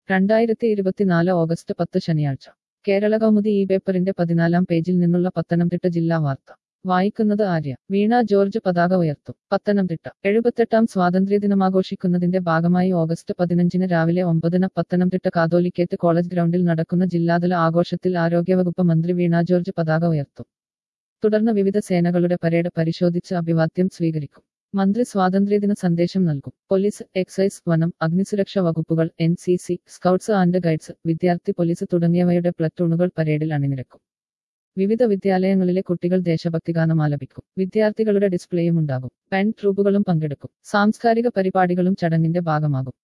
രണ്ടായിരത്തി ഇരുപത്തിനാല് ഓഗസ്റ്റ് പത്ത് ശനിയാഴ്ച കേരള കൗമുദി ഈ പേപ്പറിന്റെ പതിനാലാം പേജിൽ നിന്നുള്ള പത്തനംതിട്ട ജില്ലാ വാർത്ത വായിക്കുന്നത് ആര്യ വീണ ജോർജ് പതാക ഉയർത്തും പത്തനംതിട്ട എഴുപത്തെട്ടാം സ്വാതന്ത്ര്യദിനമാഘോഷിക്കുന്നതിന്റെ ഭാഗമായി ഓഗസ്റ്റ് പതിനഞ്ചിന് രാവിലെ ഒമ്പതിന് പത്തനംതിട്ട കാതോലിക്കേറ്റ് കോളേജ് ഗ്രൗണ്ടിൽ നടക്കുന്ന ജില്ലാതല ആഘോഷത്തിൽ ആരോഗ്യവകുപ്പ് മന്ത്രി വീണ ജോർജ് പതാക ഉയർത്തും തുടർന്ന് വിവിധ സേനകളുടെ പരേഡ് പരിശോധിച്ച് അഭിവാദ്യം സ്വീകരിക്കും മന്ത്രി സ്വാതന്ത്ര്യദിന സന്ദേശം നൽകും പോലീസ് എക്സൈസ് വനം അഗ്നിസുരക്ഷ വകുപ്പുകൾ N C C scouts and guides വിദ്യാർത്ഥി പോലീസ് തുടങ്ങിയവയുടെ പ്ലറ്റൂണുകൾ പരേഡിൽ അണിനിരക്കും വിവിധ വിദ്യാലയങ്ങളിലെ കുട്ടികൾ ദേശഭക്തിഗാനം ആലപിക്കും വിദ്യാർത്ഥികളുടെ ഡിസ്പ്ലേയും ഉണ്ടാകും ബാൻഡ് ട്രൂപ്പുകളും പങ്കെടുക്കും സാംസ്കാരിക പരിപാടികളും ചടങ്ങിന്റെ ഭാഗമാകും